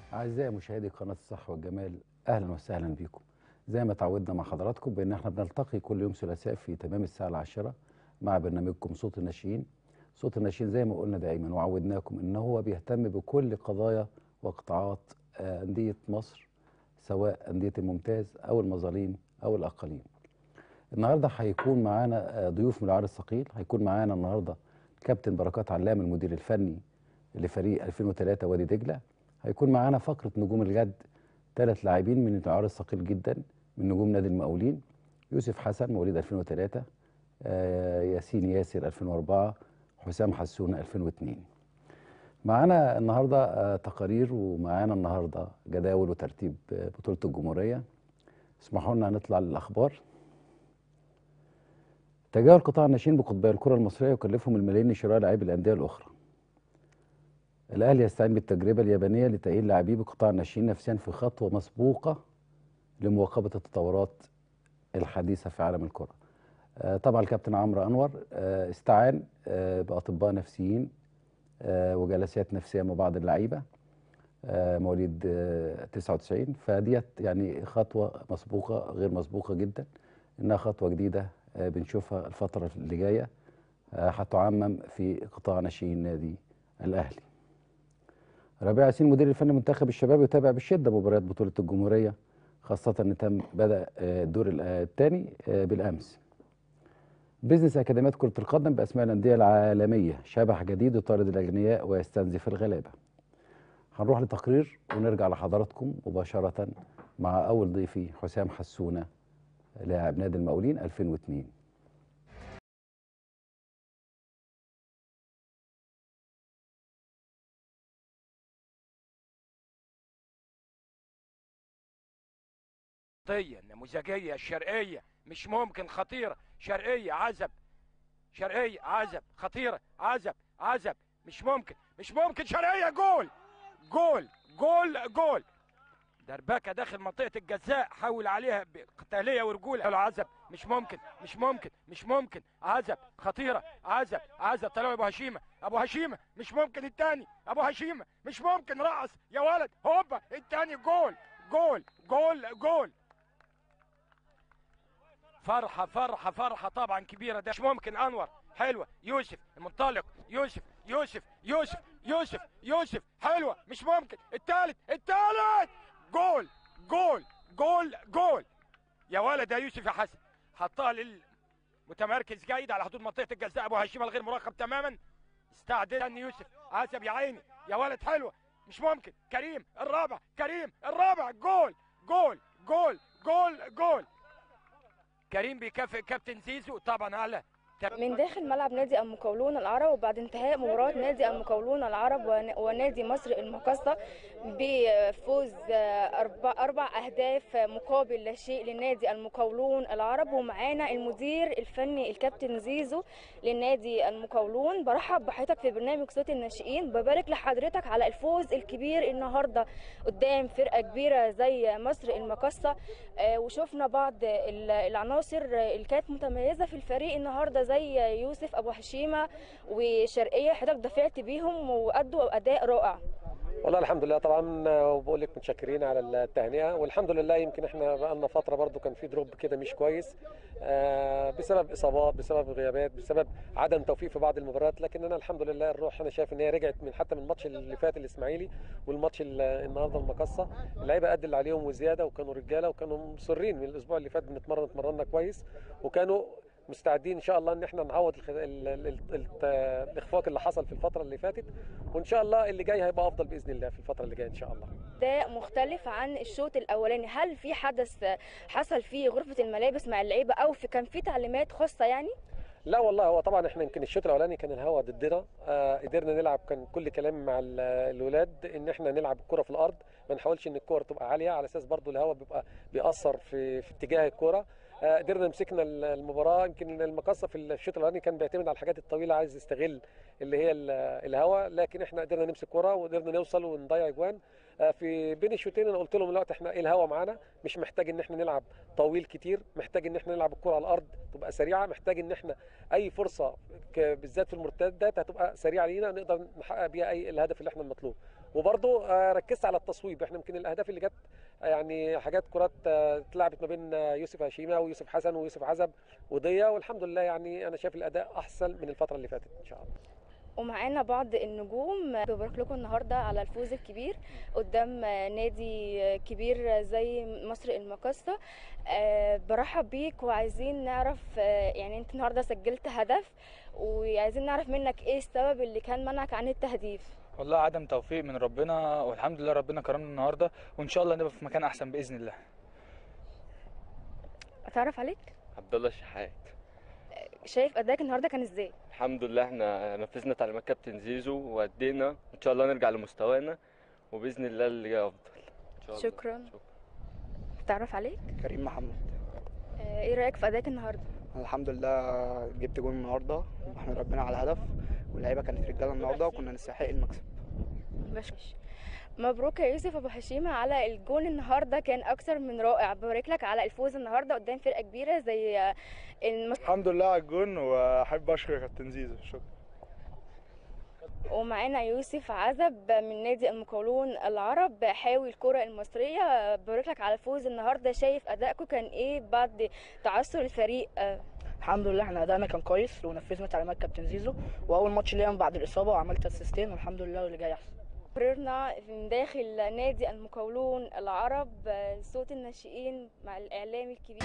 أعزائي مشاهدي قناة الصحة والجمال أهلا وسهلا بكم زي ما تعودنا مع حضراتكم بأن احنا بنلتقي كل يوم ثلاثاء في تمام الساعة العاشرة مع برنامجكم صوت الناشئين صوت الناشئين زي ما قلنا دائما وعودناكم ان هو بيهتم بكل قضايا وقطاعات آه، أندية مصر سواء أندية الممتاز أو المظالم أو الأقاليم النهارده هيكون معانا آه، ضيوف من العار الثقيل هيكون معانا النهارده كابتن بركات علام المدير الفني لفريق 2003 وادي دجله هيكون معانا فقره نجوم الجد ثلاث لاعبين من العار الثقيل جدا من نجوم نادي المقاولين يوسف حسن مواليد 2003 آه، ياسين ياسر 2004 حسام حسون 2002 معانا النهارده آه، تقارير ومعانا النهارده جداول وترتيب آه، بطوله الجمهوريه اسمحوا لنا نطلع للاخبار تجاهل قطاع الناشئين بقطبي الكره المصريه يكلفهم الملايين لشراء لاعبي الانديه الاخرى الاهلي يستعين بالتجربه اليابانيه لتاهيل لاعبي بقطاع الناشئين نفسيا في خطوه مسبوقه لمواكبه التطورات الحديثه في عالم الكره آه، طبعا الكابتن عمرو انور آه، استعان آه، باطباء نفسيين آه، وجلسات نفسيه مع بعض اللعيبه آه، مواليد آه، 99 فديت يعني خطوه مسبوقه غير مسبوقه جدا انها خطوه جديده آه، بنشوفها الفتره اللي جايه آه، هتعمم في قطاع ناشئين نادي الاهلي ربيع ياسين مدير الفني منتخب الشباب يتابع بشده مباريات بطوله الجمهوريه خاصه ان تم بدا آه، الدور الثاني بالامس بيزنس اكاديميات كره القدم باسماء الانديه العالميه شبح جديد يطارد الاغنياء ويستنزف الغلابه هنروح لتقرير ونرجع لحضراتكم مباشره مع اول ضيفي حسام حسونه لاعب نادي المقاولين 2002 خطية نموذجية شرقية مش ممكن خطيرة شرقية عزب شرقية عزب خطيرة عزب عزب مش ممكن مش ممكن شرقية جول جول جول جول دربكة داخل منطقة الجزاء حول عليها بقتالية ورجولة حلو عزب مش ممكن مش ممكن مش ممكن عزب خطيرة عزب عزب طلعوا ابو هشيمة ابو هشيمة مش ممكن التاني ابو هشيمة مش ممكن رقص يا ولد هوبا التاني جول جول جول جول فرحة فرحة فرحة طبعا كبيرة ده مش ممكن أنور حلوة يوسف المنطلق يوسف يوسف يوسف يوسف يوسف حلوة مش ممكن الثالث الثالث جول جول جول جول يا ولد يا يوسف يا حسن حطها للمتمركز جيد على حدود منطقة الجزاء أبو هشيم الغير مراقب تماما استعدد أن يوسف عزب يا عيني يا ولد حلوة مش ممكن كريم الرابع كريم الرابع جول جول جول جول جول كريم بيكافئ كابتن زيزو طبعا على من داخل ملعب نادي المقاولون العرب وبعد انتهاء مباراة نادي المقاولون العرب ون- ونادي مصر المقاصة بفوز أربع, أربع أهداف مقابل لا شيء لنادي المقاولون العرب ومعانا المدير الفني الكابتن زيزو لنادي المقاولون برحب بحضرتك في برنامج صوت الناشئين ببارك لحضرتك على الفوز الكبير النهارده قدام فرقة كبيرة زي مصر المقاصة آه، وشفنا بعض ال- العناصر اللي كانت متميزة في الفريق النهارده زي يوسف ابو هشيمه وشرقيه حضرتك دفعت بيهم وادوا اداء رائع والله الحمد لله طبعا وبقول لك متشكرين على التهنئه والحمد لله يمكن احنا بقى لنا فتره برضو كان في دروب كده مش كويس آه، بسبب اصابات بسبب غيابات بسبب عدم توفيق في بعض المباريات لكن انا الحمد لله الروح انا شايف ان هي رجعت من حتى من الماتش اللي فات الاسماعيلي والماتش ال- النهارده المقصه اللعيبه قد اللي عليهم وزياده وكانوا رجاله وكانوا مصرين من الاسبوع اللي فات بنتمرن اتمرنا كويس وكانوا مستعدين ان شاء الله ان احنا نعوض الخ- ال- ال- ال- ال- الاخفاق اللي حصل في الفتره اللي فاتت وان شاء الله اللي جاي هيبقى افضل باذن الله في الفتره اللي جايه ان شاء الله اداء مختلف عن الشوط الاولاني هل في حدث حصل في غرفه الملابس مع اللعيبه او في كان في تعليمات خاصه يعني لا والله هو طبعا احنا يمكن الشوط الاولاني كان الهوا ضدنا آه قدرنا نلعب كان كل كلام مع ال- الولاد ان احنا نلعب الكره في الارض ما نحاولش ان الكره تبقى عاليه على اساس برضو الهوا بيبقى بيأثر في في اتجاه الكره آه قدرنا مسكنا ال- المباراه يمكن المقصه في الشوط الاولاني كان بيعتمد على الحاجات الطويله عايز يستغل اللي هي ال- الهوا لكن احنا قدرنا نمسك كره وقدرنا نوصل ونضيع اجوان آه، في بين الشوطين انا قلت لهم دلوقتي احنا ايه الهوا معانا مش محتاج ان احنا نلعب طويل كتير محتاج ان احنا نلعب الكره على الارض تبقى سريعه محتاج ان احنا اي فرصه ك- بالذات في المرتدات هتبقى سريعه لينا نقدر نحقق بيها اي الهدف اللي احنا المطلوب وبرضه آه، ركزت على التصويب احنا يمكن الاهداف اللي جت آه، يعني حاجات كرات آه، اتلعبت ما بين آه، يوسف هشيمه ويوسف حسن ويوسف عزب وديه والحمد لله يعني انا شايف الاداء احسن من الفتره اللي فاتت ان شاء الله ومعانا بعض النجوم ببارك لكم النهارده على الفوز الكبير قدام نادي كبير زي مصر المقاصة آه، برحب بيك وعايزين نعرف آه، يعني انت النهارده سجلت هدف وعايزين نعرف منك ايه السبب اللي كان منعك عن التهديف والله عدم توفيق من ربنا والحمد لله ربنا كرمنا النهارده وان شاء الله نبقى في مكان احسن باذن الله اتعرف عليك عبد الله الشحات شايف ادائك النهارده كان ازاي الحمد لله احنا نفذنا تعليمات كابتن زيزو وادينا ان شاء الله نرجع لمستوانا وباذن الله اللي جاي افضل ان شاء الله شكرا اتعرف عليك كريم محمد آه، ايه رايك في ادائك النهارده الحمد لله جبت جول النهارده واحمد ربنا على الهدف واللعيبه كانت رجاله النهارده وكنا نستحق المكسب مش مبروك يا يوسف ابو هشيمه على الجون النهارده كان اكثر من رائع ببارك لك على الفوز النهارده قدام فرقه كبيره زي آه، المس... الحمد لله على الجون واحب اشكر كابتن زيزو شكرا ومعانا يوسف عزب من نادي المقاولون العرب حاوي الكرة المصرية ببارك لك على الفوز النهارده شايف ادائكم كان ايه بعد تعثر الفريق آه، الحمد لله احنا ادائنا كان كويس ونفذنا تعليمات كابتن زيزو واول ماتش ليا من بعد الاصابه وعملت اسيستين والحمد لله واللي جاي احسن قررنا من داخل نادي المقاولون العرب آه، صوت الناشئين مع الاعلامي الكبير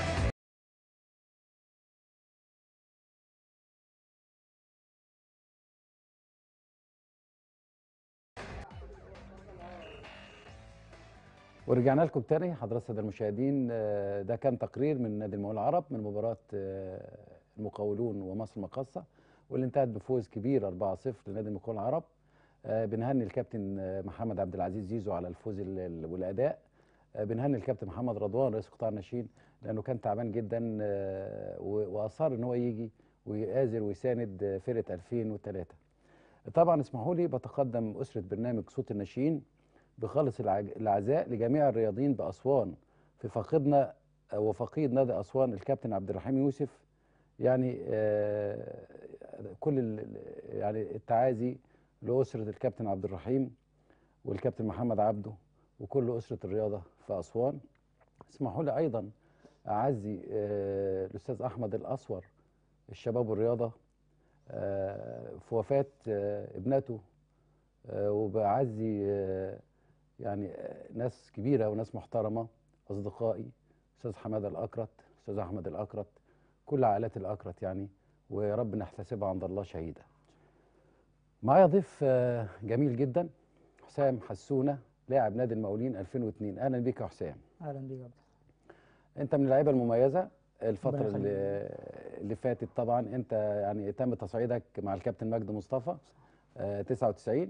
ورجعنا لكم تاني حضرات الساده المشاهدين آه، ده كان تقرير من نادي المقاولون العرب من مباراه آه، المقاولون ومصر المقاصه واللي انتهت بفوز كبير 4-0 لنادي المقاولون العرب آه، بنهني الكابتن آه، محمد عبد العزيز زيزو على الفوز ال- ال- والاداء آه، بنهني الكابتن محمد رضوان رئيس قطاع الناشئين لانه كان تعبان جدا آه، و- واصر ان هو يجي ويآزر ويساند آه، فرقه 2003 طبعا اسمحوا لي بتقدم اسره برنامج صوت الناشئين بخالص العج- العزاء لجميع الرياضيين بأسوان في فقدنا وفقيد نادي أسوان الكابتن عبد الرحيم يوسف يعني آه، كل ال- يعني التعازي لأسرة الكابتن عبد الرحيم والكابتن محمد عبده وكل أسرة الرياضة في أسوان اسمحوا لي أيضا أعزي آه، الأستاذ أحمد الأسور الشباب والرياضة آه، في وفاة آه، ابنته آه، وبعزي آه، يعني آه، ناس كبيرة وناس محترمة أصدقائي أستاذ حمادة الأكرت أستاذ أحمد الأكرت كل عائلات الأكرت يعني ورب نحتسبها عند الله شهيدة معايا ضيف آه، جميل جدا حسام حسونة لاعب نادي المقاولين 2002 أهلا بيك يا حسام اهلا بيك يا عبد أنت من اللعيبة المميزة الفترة ربنا اللي, اللي فاتت طبعا أنت يعني تم تصعيدك مع الكابتن مجدي مصطفى آه، 99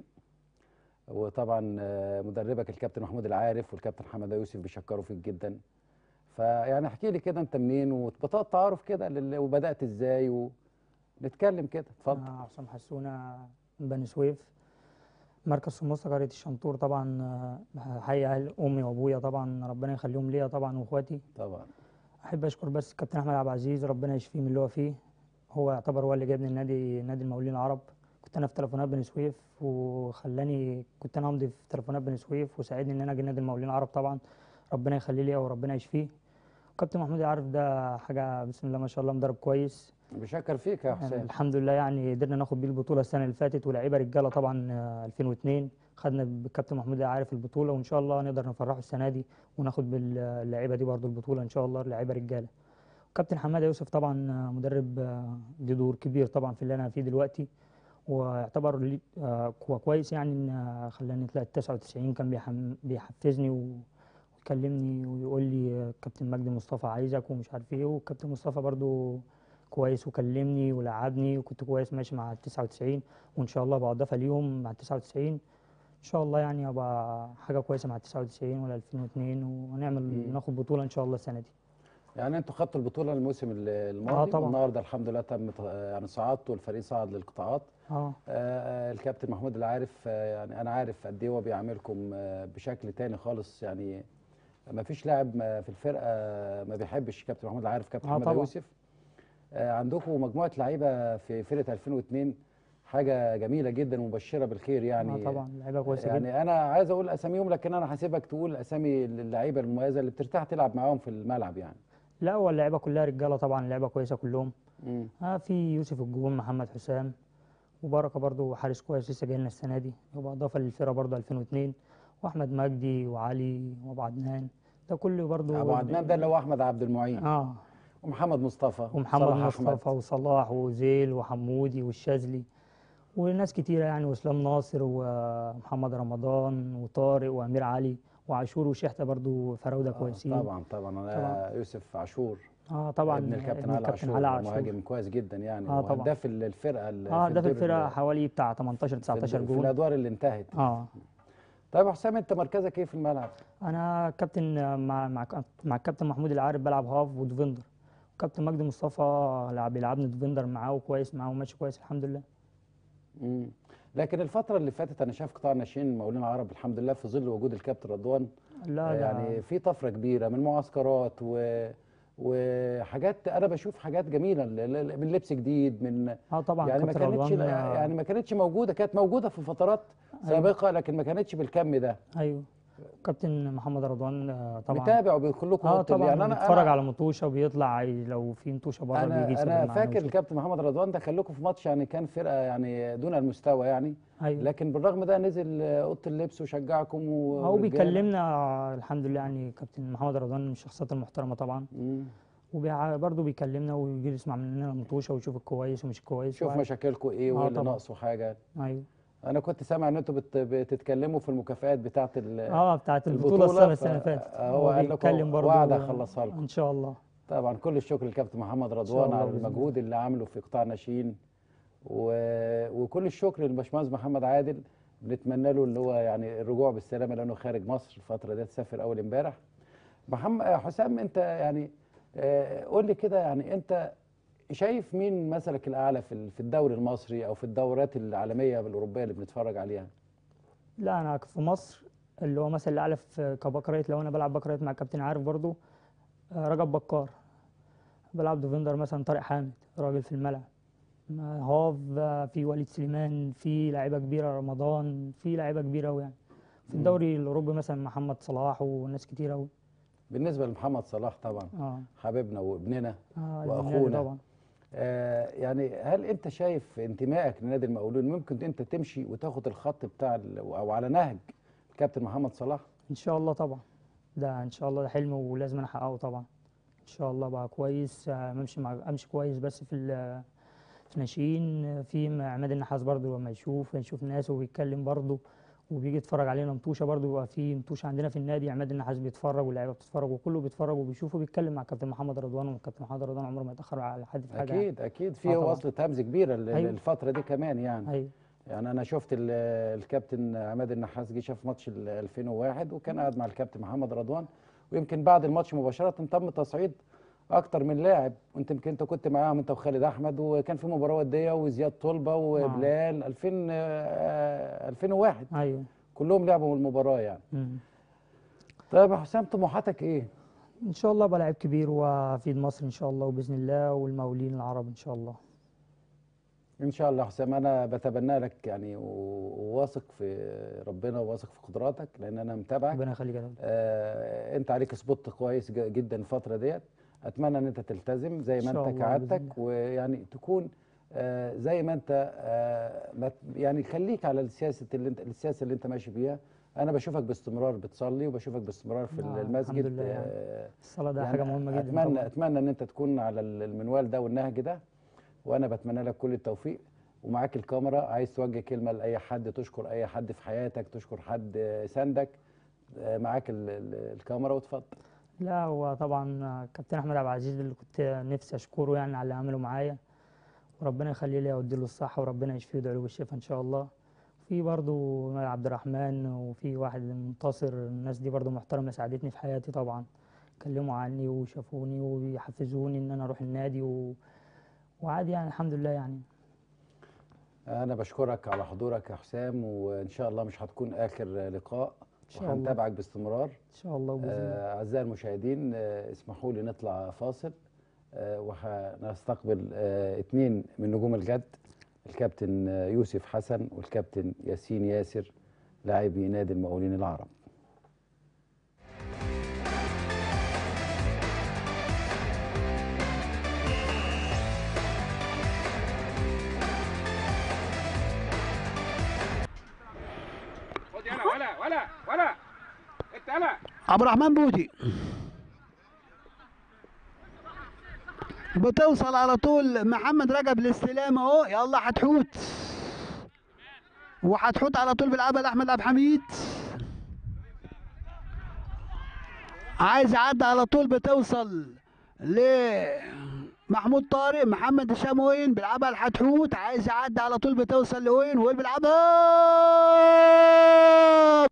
وطبعا آه، مدربك الكابتن محمود العارف والكابتن حماده يوسف بيشكروا فيك جدا فيعني احكي لي كده انت منين وبطاقه تعارف كده لل- وبدات ازاي ونتكلم كده اتفضل انا حسام حسونه من بني سويف مركز سموسة قرية الشنطور طبعا آه، حي اهل امي وابويا طبعا ربنا يخليهم ليا طبعا واخواتي طبعا احب اشكر بس الكابتن احمد عبد العزيز ربنا يشفيه من اللي هو فيه هو يعتبر هو اللي جابني النادي نادي المقاولين العرب كنت انا في تليفونات بني سويف وخلاني كنت انا امضي في تليفونات بني سويف وساعدني ان انا اجي نادي المقاولين العرب طبعا ربنا يخليه ليا وربنا يشفيه وكابتن محمود عارف ده حاجه بسم الله ما شاء الله مدرب كويس بشكر فيك يا يعني حسام الحمد لله يعني قدرنا ناخد بيه البطوله السنه اللي فاتت ولاعيبه رجاله طبعا آه، 2002 خدنا بالكابتن محمود عارف البطوله وان شاء الله نقدر نفرحه السنه دي وناخد باللعيبه دي برضو البطوله ان شاء الله لعيبه رجاله كابتن حماده يوسف طبعا آه، مدرب آه، ليه دور كبير طبعا في اللي انا فيه دلوقتي ويعتبر لي- آه، هو كويس يعني ان آه، خلاني طلعت 99 كان بيحم- بيحفزني و- ويكلمني ويقول لي آه، كابتن مجدي مصطفى عايزك ومش عارف ايه والكابتن مصطفى برضو كويس وكلمني ولعبني وكنت كويس ماشي مع ال 99 وان شاء الله ابقى اضافه ليهم مع ال 99 ان شاء الله يعني ابقى حاجه كويسه مع ال 99 ولا 2002 ونعمل مم. ناخد بطوله ان شاء الله السنه دي يعني انتوا خدتوا البطوله الموسم ال- الماضي طبعا. والنهارده الحمد لله تم ت- يعني صعدتوا الفريق صعد للقطاعات اه آه، الكابتن محمود العارف آه، يعني انا عارف قد ايه هو بيعاملكم آه، بشكل تاني خالص يعني ما فيش لاعب ما في الفرقه ما بيحبش كابتن محمود العارف كابتن آه، محمد طبعا. يوسف آه، عندكم مجموعه لعيبه في فرقه 2002 حاجه جميله جدا ومبشره بالخير يعني آه طبعا لعيبه كويسه يعني جدا انا عايز اقول اساميهم لكن انا هسيبك تقول اسامي اللعيبه المميزه اللي بترتاح تلعب معاهم في الملعب يعني لا هو اللعيبه كلها رجاله طبعا اللعيبه كويسه كلهم مم. اه في يوسف الجون محمد حسام وبركه برضو حارس كويس لسه جاي لنا السنه دي يبقى اضافه للفرقه برضو 2002 واحمد مجدي وعلي وابو عدنان ده كله برضو ابو عدنان ده اللي هو احمد عبد المعين اه ومحمد مصطفى ومحمد صلاح أحمد. مصطفى وصلاح وزيل وحمودي والشاذلي وناس كتيرة يعني واسلام ناصر ومحمد رمضان وطارق وامير علي وعاشور وشحته برضو فراوده كويسين آه طبعا طبعا انا طبعا. يوسف عاشور اه طبعا ابن الكابتن علي عاشور علي عاشور مهاجم كويس جدا يعني آه طبعا. وهداف ال- الفرقه ال- اه ده في الدور الفرقه ال- حوالي بتاع 18 في 19 الد- في جول الادوار اللي انتهت اه طيب يا حسام انت مركزك ايه في الملعب؟ انا كابتن مع مع مع الكابتن محمود العارف بلعب هاف وديفندر وكابتن مجدي مصطفى لعب بيلعبني ديفندر معاه وكويس معاه وماشي كويس الحمد لله مم. لكن الفترة اللي فاتت أنا شايف قطاع الناشئين المقاولين العرب الحمد لله في ظل وجود الكابتن رضوان لا آه، ده يعني في طفرة كبيرة من معسكرات و وحاجات أنا بشوف حاجات جميلة ل- ل- من لبس جديد من اه طبعا يعني ما كابتن كانتش رضوان آه، يعني ما كانتش موجودة كانت موجودة في فترات سابقة لكن ما كانتش بالكم ده ايوه كابتن محمد رضوان آه، طبعا متابع وبيدخل لكم اه أوضة ال- طبعا يعني أنا بيتفرج أنا على مطوشه وبيطلع ي- لو في مطوشه بره بيجي أنا يسافر أنا معانا فاكر ويشوف. الكابتن محمد رضوان دخل لكم في ماتش يعني كان فرقة يعني دون المستوى يعني ايوه لكن بالرغم ده نزل آه، اوضه اللبس وشجعكم و... هو ورجالة. بيكلمنا آه، الحمد لله يعني كابتن محمد رضوان من الشخصيات المحترمه طبعا مم. وبرضه بيكلمنا ويجي يسمع مننا المطوشه ويشوف الكويس ومش كويس شوف وع- مشاكلكم ايه آه وايه اللي طبعا. ناقصه حاجه ايوه انا كنت سامع ان انتوا بت... بتتكلموا في المكافآت بتاعه ال... اه بتاعت البطوله السنه السنه اللي ف- فاتت هو قال لكم بيتكلم برضه وعد اخلصها لكم ان شاء الله طبعا كل الشكر للكابتن محمد شاء رضوان الله على بإذن الله. المجهود اللي عمله في قطاع الناشئين و... وكل الشكر للباشمهندس محمد عادل بنتمنى له اللي هو يعني الرجوع بالسلامه لانه خارج مصر الفتره دي سافر اول امبارح محمد حسام انت يعني آه، قول لي كده يعني انت شايف مين مثلك الاعلى في ال- في الدوري المصري او في الدورات العالميه الاوروبيه اللي بنتفرج عليها لا انا في مصر اللي هو مثلا الاعلى في كباك رايت لو انا بلعب باك رايت مع الكابتن عارف برضو آه، رجب بكار بلعب ديفندر مثلا طارق حامد راجل في الملعب ما هاف آه، في وليد سليمان في لعيبه كبيره رمضان في لعيبه كبيره قوي يعني في مم. الدوري الاوروبي مثلا محمد صلاح وناس كتير قوي بالنسبه لمحمد صلاح طبعا اه حبيبنا وابننا اه وأخونا. النادي طبعا آه يعني هل انت شايف انتمائك لنادي المقاولون ممكن انت تمشي وتاخد الخط بتاع ال- او على نهج الكابتن محمد صلاح ان شاء الله طبعا ده ان شاء الله ده حلم ولازم انا احققه طبعا ان شاء الله بقى كويس آه، امشي مع امشي كويس بس في ال- في ناشئين آه، في عماد النحاس برضو لما يشوف يشوف ناس وبيتكلم برضو وبيجي يتفرج علينا مطوشه برضو بيبقى في مطوشه عندنا في النادي عماد النحاس بيتفرج واللعيبه بتتفرج وكله بيتفرج وبيشوف وبيتكلم مع كابتن محمد رضوان والكابتن محمد رضوان عمره ما يتاخر على حد في حاجه يعني. اكيد اكيد آه في طبعاً. وصلة همز كبيره ل- أيوة. للفتره دي كمان يعني ايوه يعني انا شفت ال- الكابتن عماد النحاس جه شاف ماتش ال 2001 وكان قاعد مع الكابتن محمد رضوان ويمكن بعد الماتش مباشره تم تصعيد اكتر من لاعب وانت يمكن انت كنت معاهم انت وخالد احمد وكان في مباراه وديه وزياد طلبه وبلال 2000 آه، 2001 ايوه كلهم لعبوا المباراه يعني مم. طيب يا حسام طموحاتك ايه؟ ان شاء الله ابقى لعيب كبير وافيد مصر ان شاء الله وباذن الله والمقاولين العرب ان شاء الله ان شاء الله يا حسام انا بتبنى لك يعني و- وواثق في ربنا وواثق في قدراتك لان انا متابعك ربنا يخليك يا دكتور. آه انت عليك سبوت كويس ج- جدا الفتره ديت اتمنى ان انت تلتزم زي إن ما شاء انت الله بإذن كعادتك ويعني تكون آه زي ما انت آه ما ت- يعني خليك على السياسه اللي انت السياسه اللي انت ماشي بيها انا بشوفك باستمرار بتصلي وبشوفك باستمرار في آه، المسجد الحمد لله يعني. آه الصلاه ده يعني حاجه مهمه جدا اتمنى طبعا اتمنى ان انت تكون على ال- المنوال ده والنهج ده وانا بتمنى لك كل التوفيق ومعاك الكاميرا عايز توجه كلمه لاي حد تشكر اي حد في حياتك تشكر حد آه، ساندك آه، معاك ال- ال- الكاميرا واتفضل لا هو طبعا كابتن احمد عبد العزيز اللي كنت نفسي اشكره يعني على اللي عمله معايا وربنا يخليه لي ويديله الصحه وربنا يشفيه ويدعي له بالشفاء ان شاء الله في برضو عبد الرحمن وفي واحد منتصر الناس دي برضو محترمه ساعدتني في حياتي طبعا كلموا عني وشافوني وبيحفزوني ان انا اروح النادي و... وعادي يعني الحمد لله يعني انا بشكرك على حضورك يا حسام وان شاء الله مش هتكون اخر لقاء ان شاء الله وهنتابعك باستمرار ان شاء الله باذن الله آه، اعزائي المشاهدين آه، اسمحوا لي نطلع فاصل آه، وهنستقبل آه، اتنين من نجوم الغد الكابتن يوسف حسن والكابتن ياسين ياسر لاعبي نادي المقاولين العرب خد يلا ولا ولا ولا انت يلا عبد الرحمن بودي بتوصل على طول محمد رجب الاستلام اهو يلا حتحوت وحتحوت على طول بيلعبها لاحمد عبد الحميد عايز يعدي على طول بتوصل لمحمود طارق محمد هشام وين بيلعبها لحتحوت عايز يعدي على طول بتوصل لوين وين بيلعبها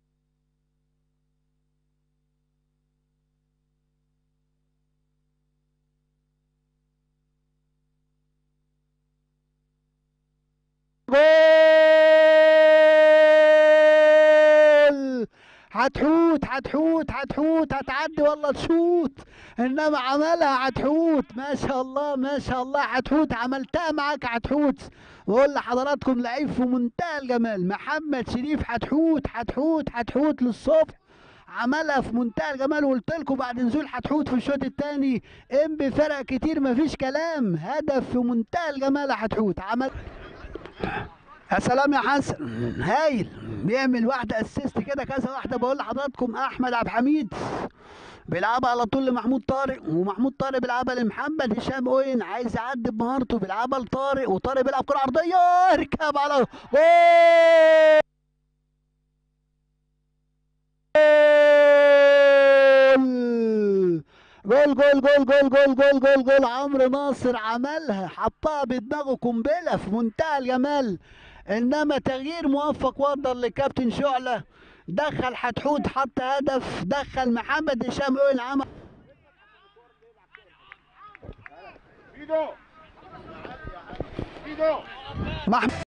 جول هتحوت هتحوت هتحوت هتعدي والله تشوت انما عملها هتحوت ما شاء الله ما شاء الله هتحوت عملتها معاك هتحوت بقول لحضراتكم لعيب في منتهى الجمال محمد شريف هتحوت هتحوت هتحوت للصبح عملها في منتهى الجمال وقلت لكم بعد نزول هتحوت في الشوط الثاني ام بفرق كتير مفيش كلام هدف في منتهى الجمال هتحوت عمل يا سلام يا حسن هايل بيعمل واحدة اسيست كده كذا واحدة بقول لحضراتكم احمد عبد الحميد بيلعبها على طول لمحمود طارق ومحمود طارق بيلعبها لمحمد هشام اوين عايز يعدي بمهارته بيلعبها لطارق وطارق بيلعب كرة عرضية اركب على جول جول جول جول جول جول جول جول عمرو ناصر عملها حطها بدماغه قنبله في منتهى الجمال انما تغيير موفق وفضل لكابتن شعله دخل حتحوت حط هدف دخل محمد هشام اوين عمل ايدو ايدو محمد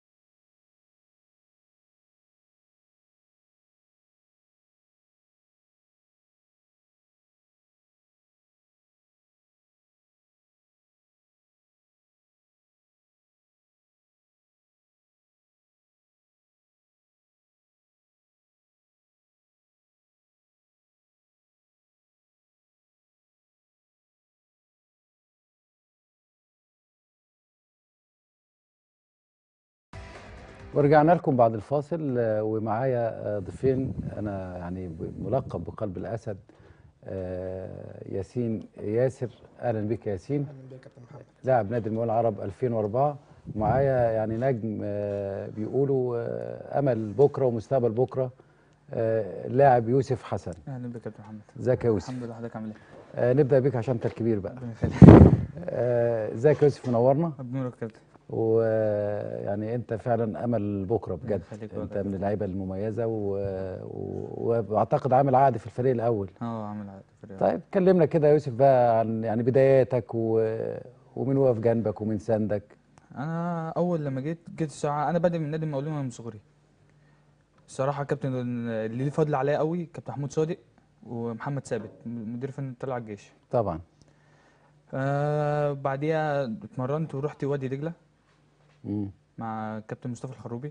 ورجعنا لكم بعد الفاصل آه، ومعايا آه، ضيفين انا يعني ب- ملقب بقلب الاسد آه، ياسين ياسر اهلا بك يا ياسين لاعب نادي المقاولين العرب 2004 ومعايا يعني نجم آه، بيقولوا آه، امل بكره ومستقبل بكره آه، اللاعب يوسف حسن اهلا بك يا كابتن محمد ازيك يا يوسف الحمد لله حضرتك عامل ايه؟ آه، نبدا بيك عشان انت الكبير بقى ربنا يخليك آه، ازيك يا يوسف منورنا بنورك يا كابتن ويعني انت فعلا امل بكره بجد يخليك انت والله. من اللعيبه المميزه و... و... واعتقد عامل عقد في الفريق الاول اه عامل عقد في الرياض. طيب كلمنا كده يا يوسف بقى عن يعني بداياتك و... ومين واقف جنبك ومين ساندك انا اول لما جيت جيت الساعه انا بادئ من نادي المقاولين وانا من صغري الصراحه كابتن اللي ليه فضل عليا قوي كابتن محمود صادق ومحمد ثابت مدير فني طلع الجيش طبعا آه بعديها اتمرنت ورحت وادي دجله مم. مع كابتن مصطفى الخروبي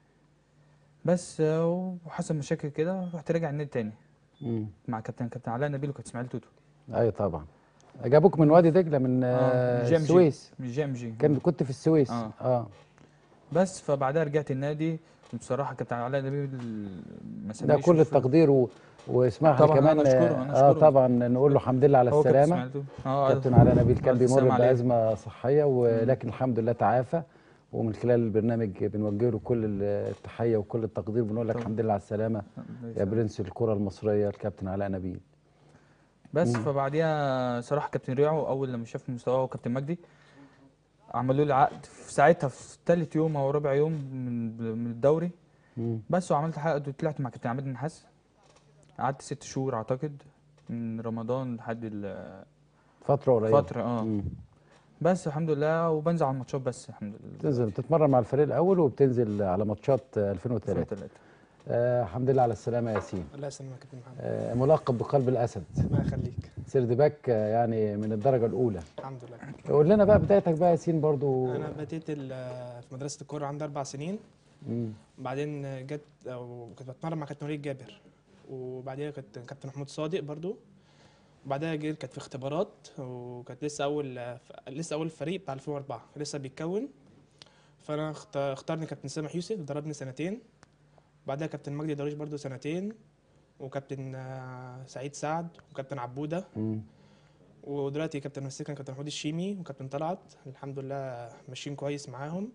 بس آه، وحصل مشاكل كده رحت راجع النادي تاني مم. مع كابتن كابتن علاء نبيل وكابتن اسماعيل توتو ايوه طبعا جابوك من وادي دجله من اه آه من جي ام جي السويس من جي ام جي كان كنت في السويس اه. اه بس فبعدها رجعت النادي بصراحه كابتن علاء نبيل ما ده سابنيش كل في- التقدير و... واسمح لي طبعاً كمان أنا أشكره، أنا اه أشكره. طبعا نقول له الحمد لله على هو كابتن السلامه اسماعيل توتو اه كابتن علاء نبيل كان ألف بيمر سلامة عليه. بأزمة صحية ولكن الحمد لله تعافى ومن خلال البرنامج بنوجه له كل التحية وكل التقدير بنقول لك طبعا. الحمد لله على السلامة الله يا يسلمك. برنس الكرة المصرية الكابتن علاء نبيل بس مم. فبعديها صراحه كابتن ريعو اول لما شاف مستواه وكابتن مجدي عملوا لي عقد في ساعتها في ثالث يوم او رابع يوم من من الدوري مم. بس وعملت عقد وطلعت مع كابتن عماد النحاس قعدت ست شهور اعتقد من رمضان لحد ال- فترة قريبة فتره اه مم. بس الحمد لله وبنزل على الماتشات بس الحمد لله تنزل تتمرن مع الفريق الأول وبتنزل على ماتشات 2003 2003 آه الحمد لله على السلامة يا ياسين الله يسلمك يا كابتن محمد آه ملقب بقلب الأسد الله يخليك سيرد باك آه، يعني من الدرجه الاولى الحمد لله قول لنا بقى بدايتك بقى يا ياسين برضو انا بديت ال- في مدرسه الكوره عندي اربع سنين مم. بعدين جت أو كنت بتمرن مع كابتن وليد جابر وبعديها كانت كابتن محمود صادق برضو وبعدها جيت كانت في اختبارات وكانت لسه اول لسه اول فريق بتاع 2004 لسه بيتكون فانا اخت- اختارني كابتن سامح يوسف دربني سنتين بعدها كابتن مجدي درويش برضو سنتين وكابتن آه، سعيد سعد وكابتن عبوده مم. ودلوقتي كابتن مسكنا كابتن محمود الشيمي وكابتن طلعت الحمد لله ماشيين كويس معاهم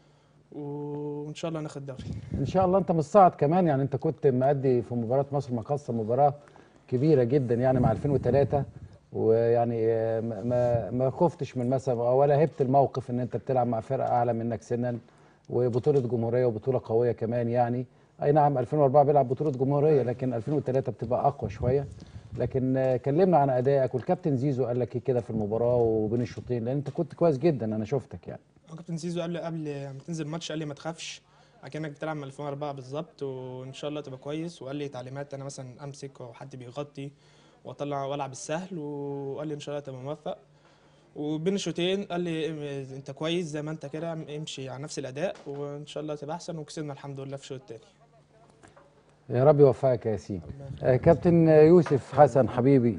وان شاء الله ناخد الدوري ان شاء الله انت مصعد كمان يعني انت كنت مأدي في مباراه مصر مقاصه مباراه كبيره جدا يعني مع 2003 ويعني آه، ما ما- ما خفتش من مثلا ولا هبت الموقف ان انت بتلعب مع فرقه اعلى منك سنا وبطوله جمهوريه وبطوله قويه كمان يعني اي نعم 2004 بيلعب بطوله جمهوريه لكن 2003 بتبقى اقوى شويه لكن آه، كلمنا عن ادائك والكابتن زيزو قال لك ايه كده في المباراه وبين الشوطين لان انت كنت كويس جدا انا شفتك يعني هو كابتن زيزو قبل قبل ما تنزل الماتش قال لي ما تخافش اكنك بتلعب من 2004 بالظبط وان شاء الله تبقى كويس وقال لي تعليمات انا مثلا امسك وحد بيغطي واطلع والعب السهل وقال لي ان شاء الله تبقى موفق وبين الشوطين قال لي ام- انت كويس زي ما انت كده امشي على نفس الاداء وان شاء الله تبقى احسن وكسبنا الحمد لله في الشوط الثاني يا رب يوفقك يا ياسين آه كابتن يوسف حسن حبيبي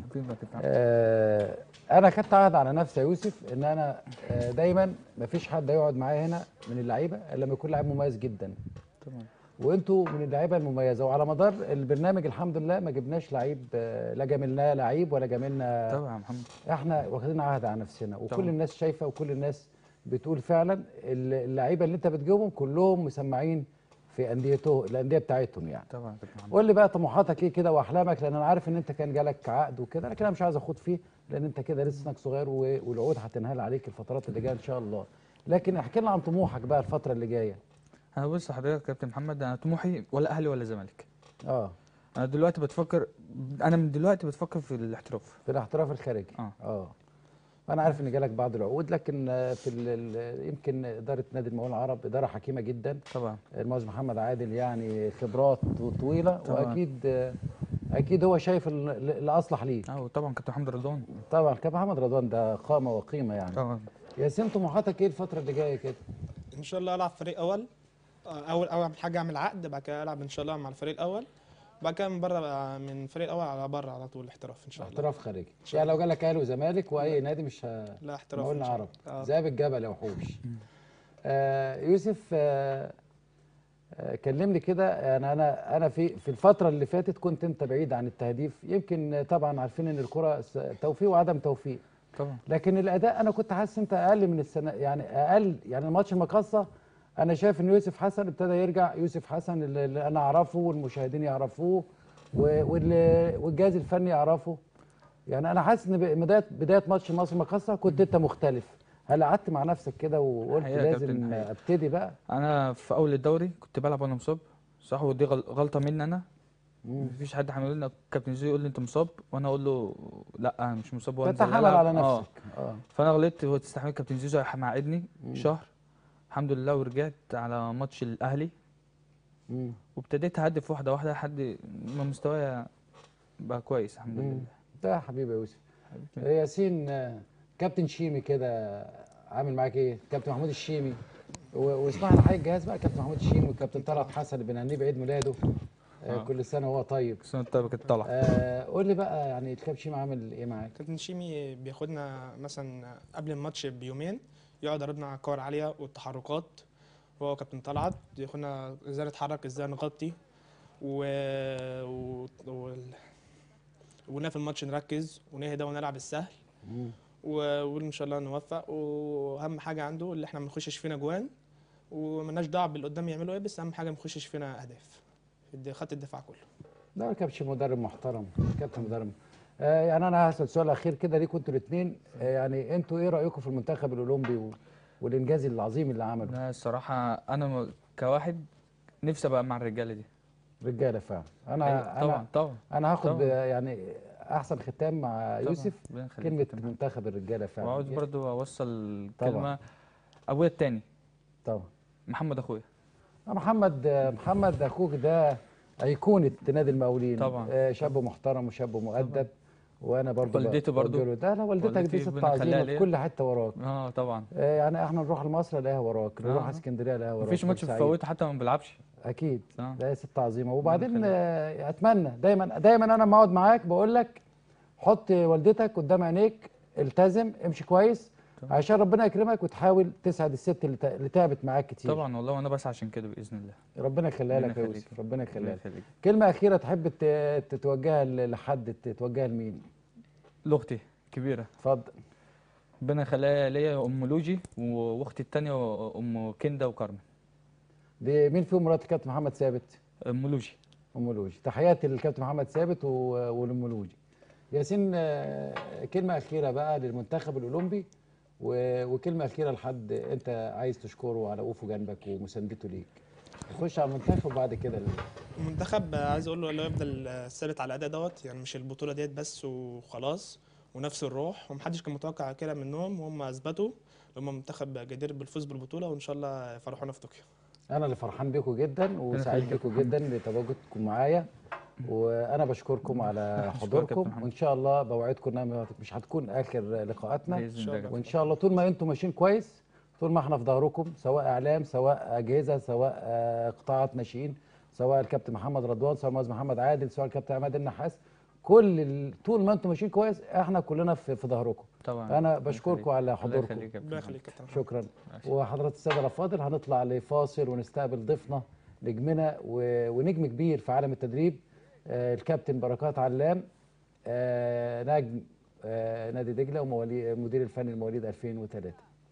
آه انا خدت عهد على نفسي يا يوسف ان انا آه دايما ما فيش حد يقعد معايا هنا من اللعيبه الا لما يكون لاعب مميز جدا تمام وانتوا من اللعيبه المميزه وعلى مدار البرنامج الحمد لله ما جبناش لعيب آه، لا جاملناه لعيب ولا جاملنا طبعا يا محمد احنا واخدين عهد على نفسنا وكل طبعا. الناس شايفه وكل الناس بتقول فعلا ال- اللعيبه اللي انت بتجيبهم كلهم مسمعين في انديته الانديه بتاعتهم يعني طبعا يا كابتن محمد قول لي بقى طموحاتك ايه كده واحلامك لان انا عارف ان انت كان جالك عقد وكده لكن انا مش عايز اخوض فيه لان انت كده لسه سنك صغير و- والعقود هتنهال عليك الفترات اللي جايه ان شاء الله لكن احكي لنا عن طموحك بقى الفتره اللي جايه انا بص حضرتك يا كابتن محمد انا طموحي ولا اهلي ولا زمالك اه انا دلوقتي بتفكر انا من دلوقتي بتفكر في الاحتراف في الاحتراف الخارجي اه اه انا عارف ان جالك بعض العقود لكن آه، في ال- ال- يمكن اداره نادي المقاولون العرب اداره حكيمه جدا طبعا المهندس محمد عادل يعني خبرات طويله طبعا. واكيد آه، اكيد هو شايف ال- ال- الاصلح ليك اه وطبعا كابتن محمد رضوان طبعا كابتن محمد رضوان ده قامه وقيمه يعني طبعا ياسين طموحاتك ايه الفتره اللي جايه كده ان شاء الله العب فريق اول آه، اول اول حاجه اعمل عقد بعد كده العب ان شاء الله مع الفريق الاول بعد كده من بره بقى من الفريق الاول على بره على طول احتراف ان شاء الله احتراف خارجي شاء يعني لو جالك اهلي وزمالك واي نادي مش ه... لا احتراف ما إن قلنا شاء عرب الله. آه. ذئاب الجبل يا وحوش آه يوسف آه آه كلمني كده يعني انا انا في في الفتره اللي فاتت كنت انت بعيد عن التهديف يمكن آه، طبعا عارفين ان الكره س- توفيق وعدم توفيق طبعا لكن الاداء انا كنت حاسس انت اقل من السنه يعني اقل يعني الماتش المقصه انا شايف ان يوسف حسن ابتدى يرجع يوسف حسن اللي اللي انا اعرفه والمشاهدين يعرفوه و- واللي- والجهاز الفني يعرفه يعني انا حاسس ان ب- بدايه بدايه ماتش مصر المقصه كنت انت مختلف هل قعدت مع نفسك كده وقلت حقيقة يا لازم كابتن، حقيقة. ابتدي بقى انا في اول الدوري كنت بلعب وانا مصاب صح ودي غل- غلطه مني انا مم. مفيش حد هيقول لنا كابتن زيزو يقول لي انت مصاب وانا اقول له لا انا مش مصاب وانزل تتحمل ألعب. على آه. نفسك اه فانا غلطت هو تستحمل كابتن زيزو معادني مم. شهر الحمد لله ورجعت على ماتش الاهلي مم. وابتديت اهدف واحده واحده لحد ما مستواي بقى كويس الحمد مم. لله ده يا حبيبي يا يوسف آه، ياسين آه، كابتن شيمي كده عامل معاك ايه كابتن محمود الشيمي و- واسمع لنا حاجه الجهاز بقى كابتن محمود الشيمي والكابتن طلعت حسن اللي بنهنيه بعيد ميلاده آه آه. كل سنه وهو طيب بس انت كنت طالع آه قول لي بقى يعني الكابتن شيمي عامل ايه معاك كابتن شيمي بياخدنا مثلا قبل الماتش بيومين يقعد يعرضنا على الكور العاليه والتحركات هو كابتن طلعت ياخدنا ازاي نتحرك ازاي نغطي و... و... و... ونا في الماتش نركز ونهدى ونلعب السهل مم. و- وان شاء الله نوفق واهم حاجه عنده اللي احنا ما نخشش فينا جوان وملناش دعوه باللي قدام يعملوا ايه بس اهم حاجه ما نخشش فينا اهداف في الد- خط الدفاع كله ده كابتن مدرب محترم كابتن مدرب آه يعني انا هسال سؤال اخير كده ليكوا انتوا الاثنين آه يعني انتوا ايه رايكم في المنتخب الاولمبي و... والانجاز العظيم اللي عمله لا الصراحه انا م- كواحد نفسي ابقى مع الرجاله دي رجاله فعلا انا أيوة، طبعا انا طبعا انا هاخد طبعا. ب- يعني احسن ختام مع طبعا. يوسف ربنا يخليك كلمه كابتن. منتخب الرجاله فعلا وعاوز برضو اوصل طبعا. كلمه ابويا التاني طبعا محمد اخويا آه، محمد آه، محمد اخوك ده ايقونه نادي المقاولين طبعا. آه، شاب محترم وشاب مؤدب وانا برضو والدتي ب- برضو. بوجه له ده لا والدتك دي والدتي ست ربنا يخليها عظيمه في ليا. كل حته وراك اه طبعا آه، يعني احنا نروح لمصر الاقيها وراك نروح آه. اسكندريه الاقيها وراك مفيش ماتش بورسعيد. بفوته حتى ما بيلعبش اكيد آه. ده ست عظيمه وبعدين آه، اتمنى دايما دايما انا لما اقعد معاك بقول لك حط والدتك قدام عينيك التزم امشي كويس عشان ربنا يكرمك وتحاول تسعد الست اللي تا- اللي تعبت معاك كتير طبعا والله وانا بسعى عشان كده باذن الله ربنا يخليها ربنا لك يا يخليك. يوسف ربنا يخليها لك يخليك. كلمه اخيره تحب ت- تتوجهها ل- لحد توجهها لمين لاختي كبيره اتفضل ربنا يخليها ليا ام لوجي و- واختي التانية ام كندا وكارمن دي مين فيهم مرات الكابتن محمد ثابت ام لوجي ام لوجي تحياتي للكابتن محمد ثابت و- ولام لوجي ياسين آه، كلمه اخيره بقى للمنتخب الاولمبي و- وكلمه اخيره لحد انت عايز تشكره على وقوفه جنبك ومساندته ليك نخش على المنتخب وبعد كده ال- المنتخب عايز اقول له اللي هو يفضل ثابت على الاداء دوت يعني مش البطوله ديت بس وخلاص ونفس الروح ومحدش كان متوقع كده منهم وهم اثبتوا ان هم منتخب جدير بالفوز بالبطوله وان شاء الله يفرحونا في طوكيو انا اللي فرحان بيكم جدا وسعيد يخليك يا بيكم جدا بتواجدكم معايا وانا بشكركم على أشكرك يا حضوركم كابتن محمد. وان شاء الله بوعدكم انها مش هتكون اخر لقاءاتنا بإذن الله يا كابتن. وان شاء الله طول ما انتم ماشيين كويس طول ما احنا في ظهركم سواء اعلام سواء اجهزه سواء آه، قطاعات ناشئين سواء الكابتن محمد رضوان سواء المهندس محمد عادل سواء الكابتن عماد النحاس كل ال- طول ما انتم ماشيين كويس احنا كلنا في, في ظهركم طبعا انا ربنا بشكركم يخليك. على الله حضوركم يخليك يا كابتن ربنا محمد. يخليك يا كابتن محمد. شكرا ماشي. وحضرات الساده الافاضل هنطلع لفاصل ونستقبل ضيفنا نجمنا و- ونجم كبير في عالم التدريب آه، الكابتن بركات علام آه، نجم آه، نادي دجله ومدير الفني لمواليد 2003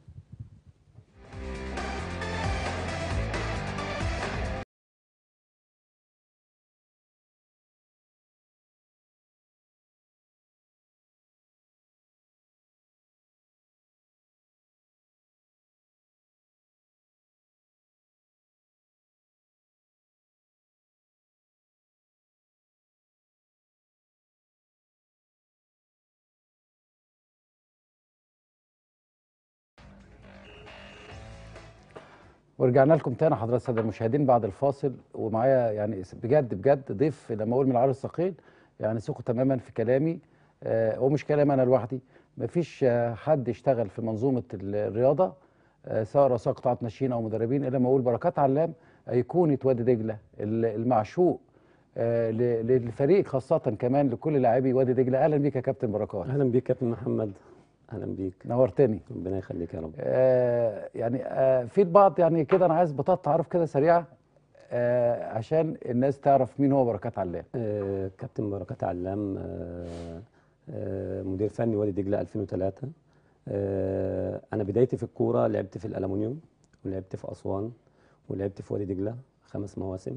ورجعنا لكم تاني حضرات الساده المشاهدين بعد الفاصل ومعايا يعني بجد بجد ضيف لما اقول من العار الثقيل يعني ثقوا تماما في كلامي آه ومش كلامي انا لوحدي مفيش آه حد يشتغل في منظومه ال- الرياضه آه سواء رؤساء قطاعات ناشئين او مدربين الا ما اقول بركات علام ايقونه وادي دجله ال- المعشوق آه ل- للفريق خاصه كمان لكل لاعبي وادي دجله اهلا بيك يا كابتن بركات اهلا بيك كابتن محمد اهلا بيك نورتني ربنا يخليك يا رب آه يعني آه في البعض يعني كده انا عايز بطاقه تعرف كده سريعه آه عشان الناس تعرف مين هو بركات علام آه كابتن بركات علام آه آه مدير فني وادي دجله 2003 آه انا بدايتي في الكوره لعبت في الالومنيوم ولعبت في اسوان ولعبت في وادي دجله خمس مواسم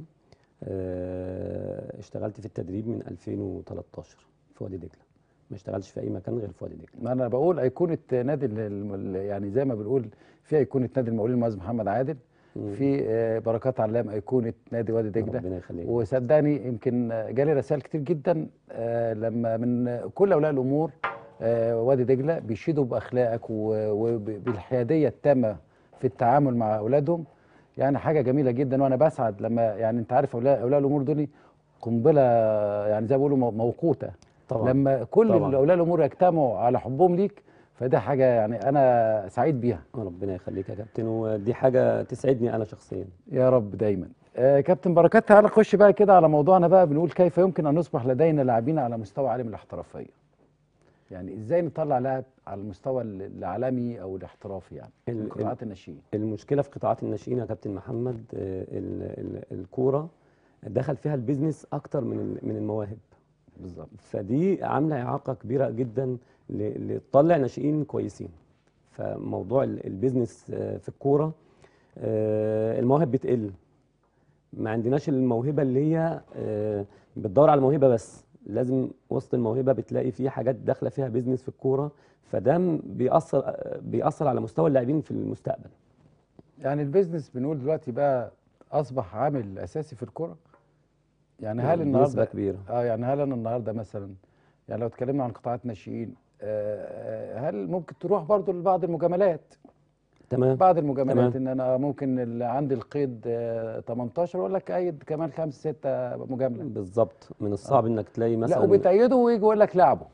آه اشتغلت في التدريب من 2013 في وادي دجله ما اشتغلتش في اي مكان غير في وادي دجله ما انا بقول ايقونه نادي ال- ال- يعني زي ما بنقول في ايقونه نادي المقاولين المعز محمد عادل في آه بركات علام ايقونه نادي وادي دجله ربنا يخليك وصدقني يمكن جالي رسائل كتير جدا آه، لما من كل اولياء الامور آه، وادي دجله بيشيدوا باخلاقك و- وبالحياديه التامه في التعامل مع اولادهم يعني حاجه جميله جدا وانا بسعد لما يعني انت عارف اولياء اولياء الامور دول قنبله يعني زي ما بيقولوا مو- موقوته طبعا لما كل طبعا. اولياء الامور يجتمعوا على حبهم ليك فده حاجه يعني انا سعيد بيها ربنا يخليك يا كابتن ودي حاجه تسعدني انا شخصيا يا رب دايما آه كابتن بركات تعالى نخش بقى كده على موضوعنا بقى بنقول كيف يمكن ان نصبح لدينا لاعبين على مستوى عالم الاحترافيه يعني ازاي نطلع لاعب على المستوى ال- العالمي او الاحترافي يعني ال- من ال- قطاعات الناشئين المشكله في قطاعات الناشئين يا كابتن محمد آه، ال- ال- الكوره دخل فيها البيزنس اكتر من ال- من المواهب بالظبط فدي عامله اعاقه كبيره جدا ل- لتطلع ناشئين كويسين فموضوع ال- البيزنس آه، في الكوره آه، المواهب بتقل ما عندناش الموهبه اللي هي آه، بتدور على الموهبه بس لازم وسط الموهبه بتلاقي في حاجات داخله فيها بيزنس في الكوره فده م- بيأثر آه، بيأثر على مستوى اللاعبين في المستقبل يعني البيزنس بنقول دلوقتي بقى اصبح عامل اساسي في الكره يعني هل بنسبة النهارده كبيرة. اه يعني هل انا النهارده مثلا يعني لو اتكلمنا عن قطاعات ناشئين آه آه، هل ممكن تروح برضو لبعض المجاملات تمام بعض المجاملات تمام. ان انا ممكن اللي عندي القيد آه 18 اقول لك ايد كمان خمس ستة مجامله بالظبط من الصعب انك تلاقي لا مثلا وبتأيده ويجي يقول لك لعبه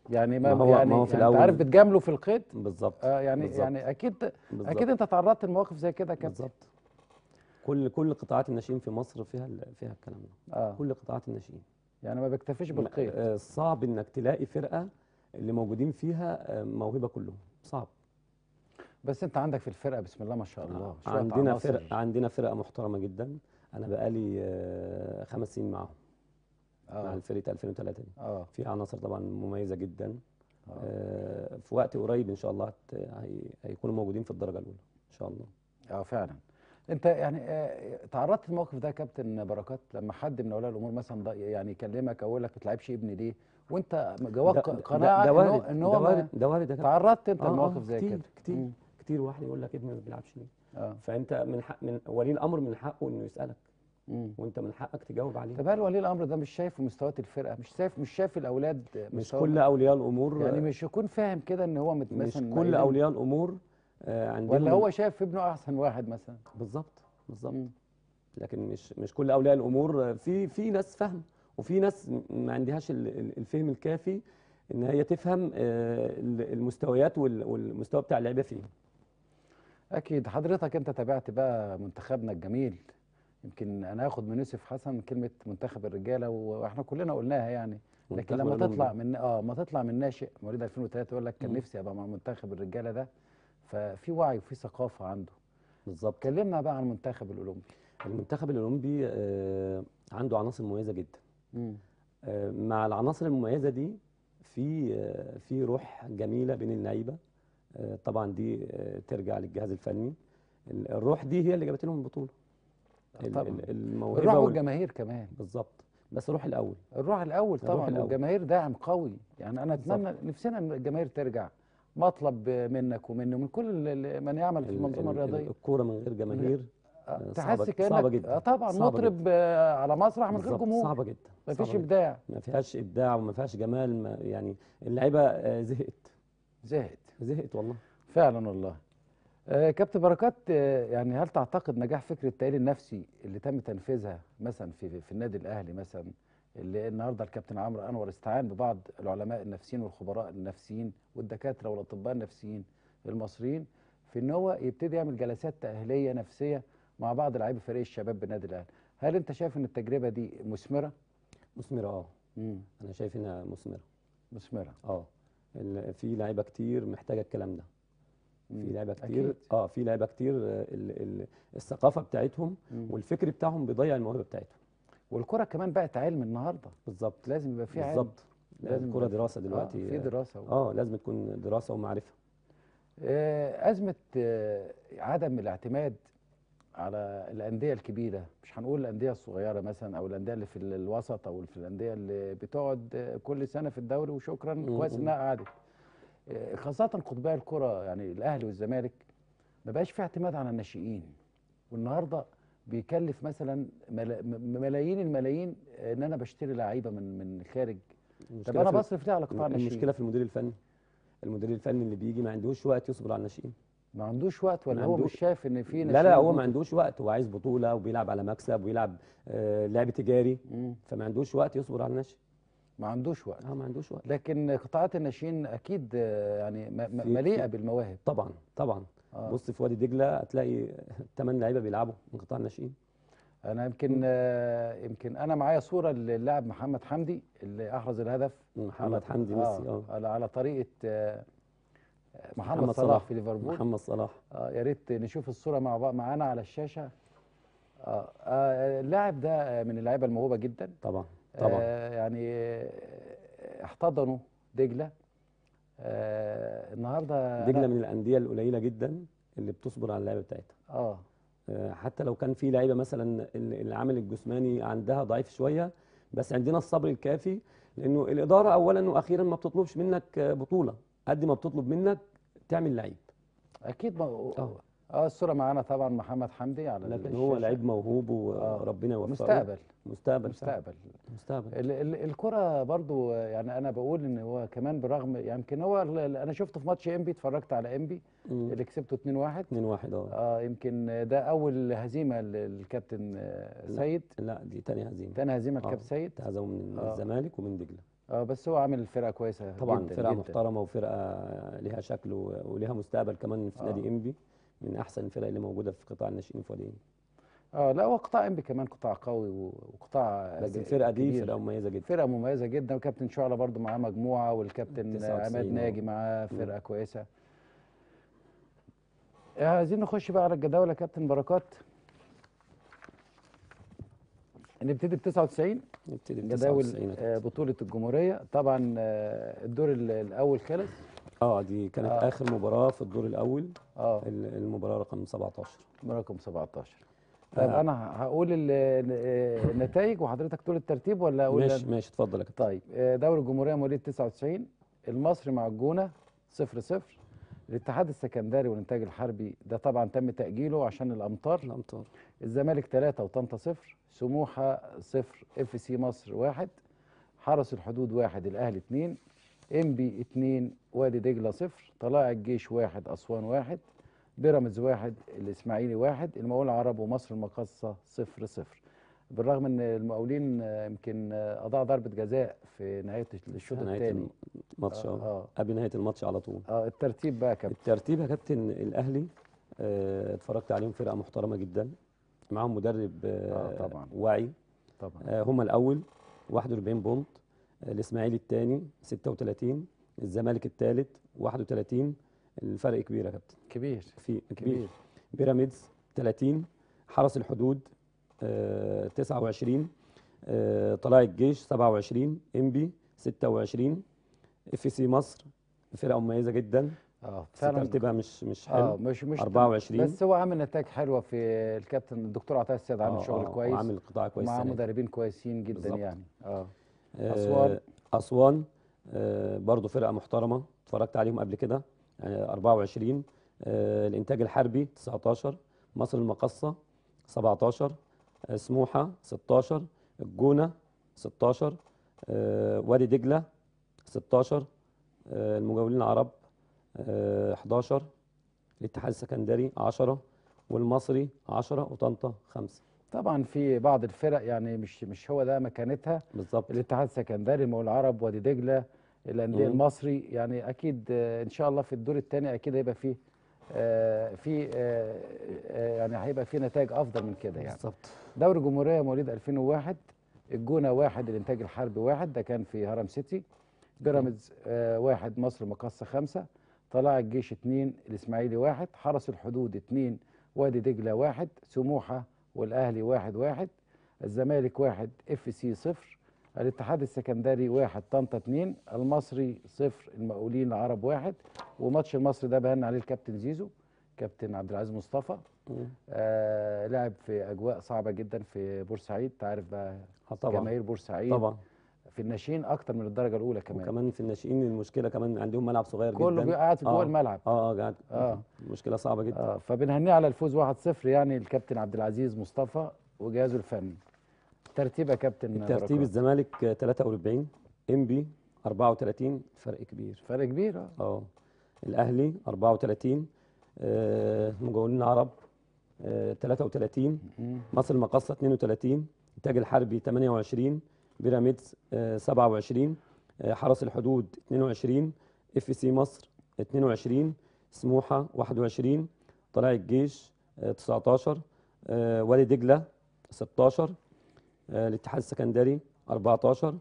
يعني ما, ما هو- يعني, ما هو في يعني انت عارف الأول- بتجامله في القيد بالظبط آه يعني بالظبط. يعني اكيد بالظبط. اكيد انت تعرضت لمواقف زي كده يا كابتن بالظبط كل كل قطاعات الناشئين في مصر فيها ال- فيها الكلام ده اه كل قطاعات الناشئين يعني ما بيكتفيش بالقيد آه، صعب انك تلاقي فرقه اللي موجودين فيها آه، موهبه كلهم صعب بس انت عندك في الفرقه بسم الله ما شاء الله شوية عندنا عناصر. فرق عندنا فرقه محترمه جدا انا بقالي آه، خمس سنين معاهم مع اه الفريق 2003 دي اه في عناصر طبعا مميزه جدا آه، في وقت قريب ان شاء الله هت- هي- هيكونوا موجودين في الدرجه الاولى ان شاء الله اه فعلا انت يعني آه، تعرضت للموقف ده يا كابتن بركات لما حد من اولياء الامور مثلا ض- يعني يكلمك او يقول لك ما تلعبش ابني ليه وانت جواك ده- ق- ده- قناعه ده ان هو وارد ان ده هو ما- وارد ده وارد يا كابتن. تعرضت انت آه، آه، لمواقف زي كتير كده كتير مم. كتير واحد يقول لك ابني ما بيلعبش ليه اه فانت من حق من ولي الامر من حقه انه يسالك مم. وانت من حقك تجاوب عليه طب هل ولي الامر ده مش شايف مستويات الفرقه مش شايف مش شايف الاولاد مش مستواهم؟ كل اولياء الامور يعني مش يكون فاهم كده ان هو مت- مش مثلا كل مايلين- اولياء الامور آه، عندهم ولا هو شايف ابنه احسن واحد مثلا بالظبط بالظبط مم. لكن مش مش كل اولياء الامور آه، في في ناس فاهم وفي ناس م- ما عندهاش ال- ال- الفهم الكافي ان هي تفهم آه، ال- المستويات وال- والمستوى بتاع اللعيبه فيه اكيد حضرتك انت تابعت بقى منتخبنا الجميل يمكن انا هاخد من يوسف حسن كلمه منتخب الرجاله واحنا كلنا قلناها يعني لكن منتخب لما الأولمبي. تطلع من اه ما تطلع من ناشئ مواليد 2003 يقول لك كان مم. نفسي ابقى مع منتخب الرجاله ده ففي وعي وفي ثقافه عنده بالظبط كلمنا بقى عن المنتخب الاولمبي المنتخب الاولمبي آه، عنده عناصر مميزه جدا مم. آه، مع العناصر المميزه دي في آه، في روح جميله بين اللعيبه آه، طبعا دي آه، ترجع للجهاز الفني ال- الروح دي هي اللي جابت لهم البطوله ال- طبعا. ال- الموهبه الروح وال- والجماهير كمان بالظبط بس الروح الاول الروح الاول الروح طبعا الأول. والجماهير داعم قوي يعني انا بالظبط. اتمنى نفسنا ان الجماهير ترجع مطلب منك ومني ومن كل ال- من يعمل في ال- المنظومه ال- الرياضيه الكوره من غير جماهير آه، آه، تحس صعبة- كانك صعبة جدا آه طبعا صعبة مطرب جدا. آه، على مسرح من غير بالظبط، جمهور صعبه جدا مفيش صعبة جدا. ابداع ما فيهاش ابداع وما فيهاش جمال ما يعني اللعيبه آه، زهقت زهقت زهقت والله فعلا والله آه كابتن بركات آه يعني هل تعتقد نجاح فكره التأهيل النفسي اللي تم تنفيذها مثلا في في النادي الاهلي مثلا اللي النهارده الكابتن عمرو انور استعان ببعض العلماء النفسيين والخبراء النفسيين والدكاتره والاطباء النفسيين المصريين في ان هو يبتدي يعمل جلسات تاهيليه نفسيه مع بعض لاعبي فريق الشباب بالنادي الاهلي هل انت شايف ان التجربه دي مثمره مثمره اه مم. انا شايف انها مثمره مثمره اه ال- في لعيبه كتير محتاجه الكلام ده في مم. لعيبه كتير أكيد. اه في لعيبه كتير آه، ال- ال- الثقافه بتاعتهم مم. والفكر بتاعهم بيضيع الموهبه بتاعتهم والكره كمان بقت علم النهارده بالظبط لازم يبقى فيها علم بالظبط لازم الكوره يبقى في- دراسه دلوقتي آه في دراسه و... اه لازم تكون دراسه ومعرفه آه، أزمة آه، عدم الاعتماد على الأندية الكبيرة مش هنقول الأندية الصغيرة مثلا أو الأندية اللي في ال- الوسط أو في الأندية اللي بتقعد آه، كل سنة في الدوري وشكرا مم، كويس مم. إنها قعدت آه، خاصة قطبي الكرة يعني الأهلي والزمالك ما بقاش في اعتماد على الناشئين والنهارده بيكلف مثلا ملا- م- ملايين الملايين آه، ان انا بشتري لعيبه من من الخارج طب المشكلة انا في- بصرف ليه على قطاع الناشئين المشكله في المدير الفني المدير الفني اللي بيجي ما عندوش وقت يصبر على الناشئين ما عندوش وقت ولا ما هو عنده- مش شايف ان في لا ناشئين لا هو ممكن- ما عندوش وقت هو عايز بطوله وبيلعب على مكسب ويلعب آه لعب تجاري مم. فما عندوش وقت يصبر على الناشئ ما عندوش وقت اه ما عندوش وقت لكن قطاعات الناشئين اكيد آه، يعني م- م- في- مليئه في- بالمواهب طبعا طبعا آه. بص في وادي دجله هتلاقي ثمان لعيبه بيلعبوا من قطاع الناشئين انا يمكن آه، يمكن انا معايا صوره للاعب محمد حمدي اللي احرز الهدف محمد على- حمدي ميسي اه على على طريقه آه، محمد, محمد صلاح, صلاح. في ليفربول محمد صلاح اه يا ريت نشوف الصوره مع بعض معانا على الشاشه اه, آه اللاعب ده آه، من اللعيبه الموهوبه جدا طبعا طبعا آه يعني آه، احتضنوا دجله آه النهارده دجله أنا- من الانديه القليله جدا اللي بتصبر على اللعيبه بتاعتها اه آه، حتى لو كان في لعيبه مثلا ال- العامل الجسماني عندها ضعيف شويه بس عندنا الصبر الكافي لانه الاداره اولا واخيرا ما بتطلبش منك آه، بطوله قد ما بتطلب منك تعمل لعيب اكيد ما اه اه الصوره معانا طبعا محمد حمدي على لكن هو الشاشة. لعيب موهوب آه. وربنا يوفقه مستقبل مستقبل فعلا. مستقبل مستقبل ال- ال- الكرة برضو يعني انا بقول ان هو كمان برغم يعني يمكن هو ال- ال- انا شفته في ماتش انبي اتفرجت على انبي مم. اللي كسبته 2-1 2 1 اه اه يمكن ده اول هزيمه للكابتن آه، لا. سيد لا دي تاني هزيمه تاني هزيمه آه. الكابتن سيد اتهزموا من آه. الزمالك ومن دجله اه بس هو عامل فرقه كويسه طبعا جدا فرقه جدا. محترمه وفرقه ليها شكل و- وليها مستقبل كمان في آه. نادي انبي من احسن الفرق اللي موجوده في قطاع الناشئين في وادي إنبي. اه لا هو قطاع انبي كمان قطاع قوي و- وقطاع بس ج- الفرقه دي كبير. فرقه مميزه جدا فرقه مميزه جدا وكابتن شعلة برضو معاه مجموعه والكابتن 99 عماد آه. ناجي معاه مم. فرقه كويسه آه، عايزين نخش بقى على الجداول يا كابتن بركات نبتدي ب 99 نبتدي ب جداول 99 يا آه، بطوله الجمهوريه طبعا آه، الدور ال- الاول خلص اه دي كانت آه. اخر مباراه في الدور الاول اه ال- المباراه رقم 17 رقم 17 طيب آه. انا هقول ال- ال- النتائج وحضرتك تقول الترتيب ولا اقول ماشي أنا؟ ماشي اتفضل يا كابتن طيب آه، دوري الجمهوريه مواليد 99 المصري مع الجونه 0 0 الاتحاد السكندري والانتاج الحربي ده طبعا تم تاجيله عشان الامطار الامطار الزمالك 3 وطنطا 0 سموحه 0 اف سي مصر 1 حرس الحدود 1 الاهلي 2 انبي 2 وادي دجله 0 طلائع الجيش 1 اسوان 1 بيراميدز 1 الاسماعيلي 1 المقاولون العرب ومصر المقاصه 0 0 بالرغم ان المقاولين آه، يمكن آه، اضاع ضربه جزاء في نهايه الشوط نهايه الثاني الماتش آه، اه آه. قبل نهايه الماتش على طول اه الترتيب بقى يا كابتن الترتيب يا كابتن الاهلي آه، اتفرجت عليهم فرقه محترمه جدا معاهم مدرب آه آه، طبعا. واعي طبعا آه هم الاول 41 بونت آه الاسماعيلي الثاني 36 الزمالك الثالث 31 الفرق كبير يا كابتن كبير في كبير, كبير. بيراميدز 30 حرس الحدود آه 29 آه طلائع الجيش 27 انبي 26 اف سي مصر فرقه مميزه جدا اه بس ترتيبها مش مش حلو اه مش مش 24 بس هو عامل نتائج حلوه في الكابتن الدكتور عطيه السيد عامل آه، شغل آه، كويس وعامل قطاع كويس مع السنة دي. مدربين كويسين جدا بالظبط. يعني اه آه، أسوان. أسوان آه، برضو فرقة محترمة اتفرجت عليهم قبل كده يعني 24 آه، الإنتاج الحربي 19 مصر المقصة 17 آه، سموحة 16 الجونة 16 آه، وادي دجلة 16 آه، المجاولين العرب آه، 11 الاتحاد السكندري 10 والمصري 10 وطنطا 5 طبعا في بعض الفرق يعني مش مش هو ده مكانتها بالظبط الاتحاد السكندري المقاولون العرب وادي دجله الانديه مم. المصري يعني اكيد آه، ان شاء الله في الدور الثاني اكيد هيبقى فيه آه، في آه، آه، يعني هيبقى في نتائج افضل من كده يعني بالظبط دوري الجمهوريه مواليد 2001 الجونه واحد الانتاج الحربي واحد ده كان في هرم سيتي بيراميدز آه، واحد مصر مقاصه خمسه طلائع الجيش اثنين الاسماعيلي واحد حرس الحدود اثنين وادي دجله واحد سموحه والاهلي واحد واحد الزمالك واحد اف سي صفر الاتحاد السكندري واحد طنطا اثنين المصري صفر المقاولين العرب واحد وماتش المصري ده بهن عليه الكابتن زيزو كابتن عبد العزيز مصطفى مم. آه لعب في اجواء صعبه جدا في بورسعيد تعرف بقى آه، طبعا جماهير بورسعيد طبعا في الناشئين اكتر من الدرجه الاولى كمان وكمان في الناشئين المشكله كمان عندهم ملعب صغير جدا كله بيبقى قاعد في جوه الملعب اه اه قاعد آه. مشكله صعبه جدا آه فبنهنيه على الفوز 1-0 يعني الكابتن عبد العزيز مصطفى وجهازه الفني ترتيب يا كابتن الترتيب بركات. الزمالك آه، 43 انبي 34 فرق كبير فرق كبير اه اه الاهلي 34 آه المجاولين العرب آه 33 مم. مصر المقاصه 32 انتاج الحربي 28 بيراميدز آه 27 آه حرس الحدود 22 اف سي مصر 22 سموحه 21 طلائع الجيش آه 19 آه وادي دجله 16 آه الاتحاد السكندري 14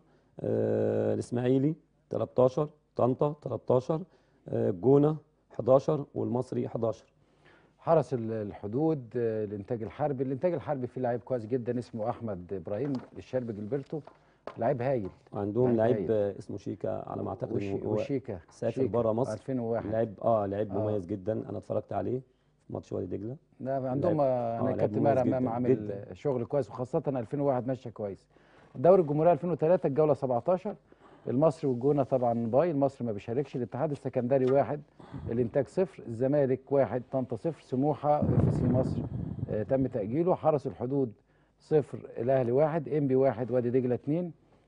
آه الاسماعيلي 13 طنطا 13 آه الجونه 11 والمصري 11 حرس ال- الحدود آه، الانتاج الحربي الانتاج الحربي فيه لعيب كويس جدا اسمه احمد ابراهيم الشرب جilberto لعيب هايل وعندهم لعيب لعيب آه، اسمه شيكا على ما اعتقد وشي إنه هو وشيكا سافر شيكا، بره مصر 2001 لعيب اه لعيب آه. مميز جدا انا اتفرجت عليه في ماتش وادي دجله لا عندهم لعيب- آه، آه، انا لعيب كابتن مميز ماهر امام جداً، عامل جداً. شغل كويس وخاصه 2001 ماشيه كويس دوري الجمهوريه 2003 الجوله 17 المصري والجونه طبعا باي المصري ما بيشاركش الاتحاد السكندري واحد الانتاج صفر الزمالك واحد طنطا صفر سموحه اف سي مصر آه تم تاجيله حرس الحدود صفر الاهلي واحد انبي واحد وادي دجله اثنين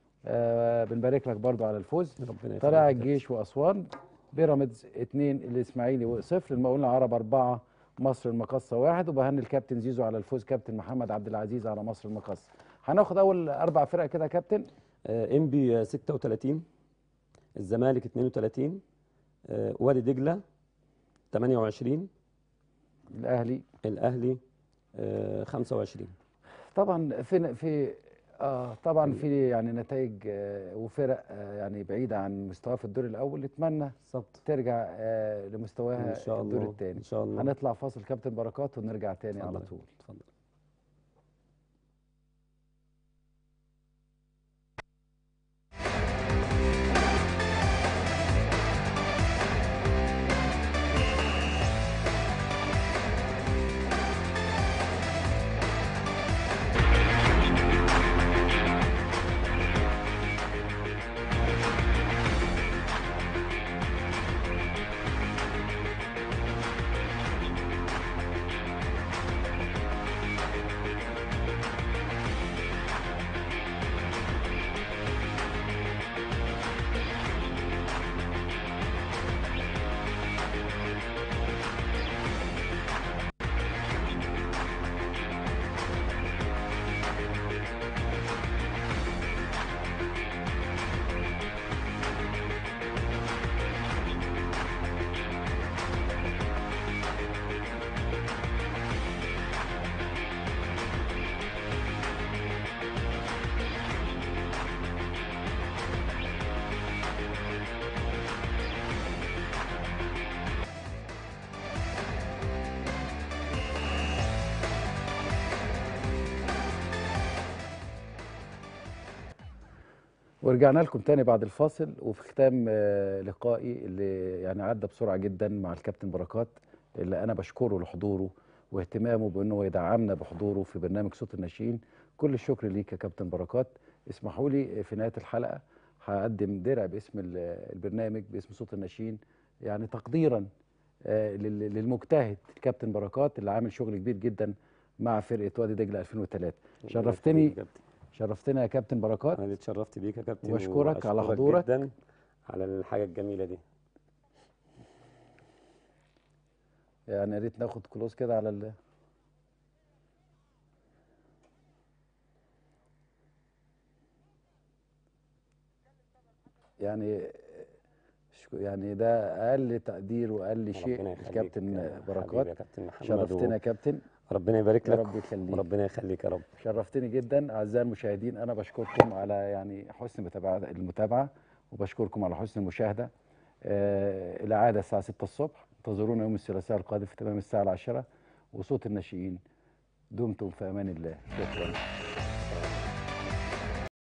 آه بنبارك لك برضو على الفوز ربنا يخليك طلائع يا الجيش واسوان بيراميدز اثنين الاسماعيلي صفر المقاولين العرب اربعه مصر المقاصه واحد وبهني الكابتن زيزو على الفوز كابتن محمد عبد العزيز على مصر المقاصه هناخد اول اربع فرق كده يا كابتن آه، انبي آه، 36 الزمالك 32 آه، وادي دجله 28 الاهلي الاهلي آه، 25 طبعا في في اه طبعا في يعني نتائج آه وفرق آه يعني بعيده عن مستواها في الدور الاول نتمنى بالظبط ترجع آه لمستواها إن شاء الدور الله، الثاني إن شاء الله. هنطلع فاصل كابتن بركات ونرجع تاني على اتفضل. طول اتفضل ورجعنا لكم تاني بعد الفاصل وفي ختام آه، لقائي اللي يعني عدى بسرعه جدا مع الكابتن بركات اللي انا بشكره لحضوره واهتمامه بانه هو يدعمنا بحضوره في برنامج صوت الناشئين كل الشكر ليك يا كابتن بركات اسمحوا لي في نهايه الحلقه هقدم درع باسم ال- البرنامج باسم صوت الناشئين يعني تقديرا آه، لل- للمجتهد الكابتن بركات اللي عامل شغل كبير جدا مع فرقه وادي دجله 2003 شرفتني شرفتنا يا كابتن بركات انا اللي اتشرفت بيك يا كابتن وبشكرك على وأشكرك حضورك. جدا على الحاجه الجميله دي يعني يا ريت ناخد كلوز كده على ال يعني شك- يعني ده اقل تقدير واقل شيء ربنا يخليك الكابتن يا حبيبي بركات يا كابتن محمد شرفتنا يا كابتن ربنا يبارك يا لك رب يخليك وربنا يخليك يا رب شرفتني جدا اعزائي المشاهدين انا بشكركم على يعني حسن متابعه المتابعه وبشكركم على حسن المشاهده آه العاده الساعه 6 الصبح انتظرونا يوم الثلاثاء القادم في تمام الساعه العاشرة وصوت الناشئين دمتم في امان الله شكرا